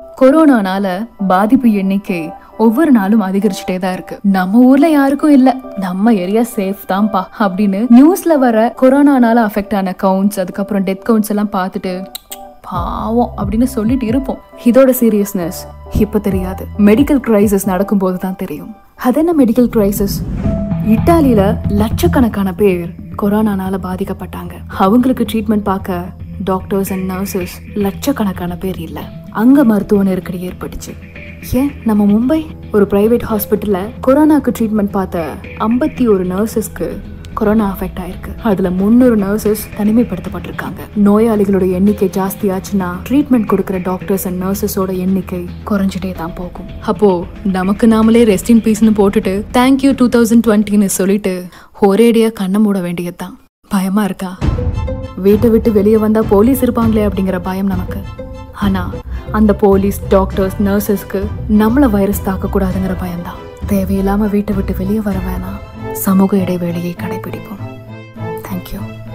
கொரோனானால பாதிப்பு எண்ணிக்கை ஒவ்வொரு நாளும் அதிகரிச்சுட்டே தான் இருக்கு நம்ம ஊர்ல யாருக்கும் இல்ல நம்ம ஏரியா சேஃப் தான்ப்பா அப்படின்னு நியூஸ்ல வர கொரோனானால அஃபெக்ட் ஆன கவுண்ட்ஸ் அதுக்கப்புறம் டெத் கவுண்ட்ஸ் எல்லாம் பார்த்துட்டு பாவம் அப்படின்னு சொல்லிட்டு இருப்போம் இதோட சீரியஸ்னஸ் இப்ப தெரியாது மெடிக்கல் கிரைசிஸ் நடக்கும்போது தான் தெரியும் அது என்ன மெடிக்கல் கிரைசிஸ் இட்டாலியில லட்சக்கணக்கான பேர் கொரோனானால பாதிக்கப்பட்டாங்க அவங்களுக்கு ட்ரீட்மெண்ட் பார்க்க டாக்டர்ஸ் அண்ட் நர்சஸ் லட்சக்கணக்கான பேர் இல்ல அங்க மருத்துவ நெருக்கடி ஏற்பட்டுச்சு ஏன் நம்ம மும்பை ஒரு பிரைவேட் ஹாஸ்பிட்டல்ல கொரோனாக்கு ட்ரீட்மெண்ட் பார்த்த ஐம்பத்தி ஒரு நர்சஸ்க்கு கொரோனா அஃபெக்ட் ஆயிருக்கு அதுல முந்நூறு நர்சஸ் தனிமைப்படுத்தப்பட்டிருக்காங்க நோயாளிகளோட எண்ணிக்கை ஜாஸ்தி ஆச்சுன்னா ட்ரீட்மெண்ட் கொடுக்குற டாக்டர்ஸ் அண்ட் நர்சஸோட எண்ணிக்கை குறைஞ்சிட்டே தான் போகும் அப்போ நமக்கு நாமளே ரெஸ்ட் இன் பீஸ்னு போட்டுட்டு தேங்க்யூ டூ தௌசண்ட் டுவெண்ட்டின்னு சொல்லிட்டு ஒரேடியா கண்ணை மூட வேண்டியதுதான் பயமா இருக்கா வீட்டை விட்டு வெளியே வந்தா போலீஸ் இருப்பாங்களே அப்படிங்கிற பயம் நமக்கு ஆனா அந்த போலீஸ் டாக்டர்ஸ் நர்சஸ்க்கு நம்மள வைரஸ் தாக்கக்கூடாதுங்கிற பயம்தான் தேவையில்லாம வீட்டை விட்டு வெளியே வர வேணாம் சமூக இடைவெளியை கடைபிடிப்போம் தேங்க்யூ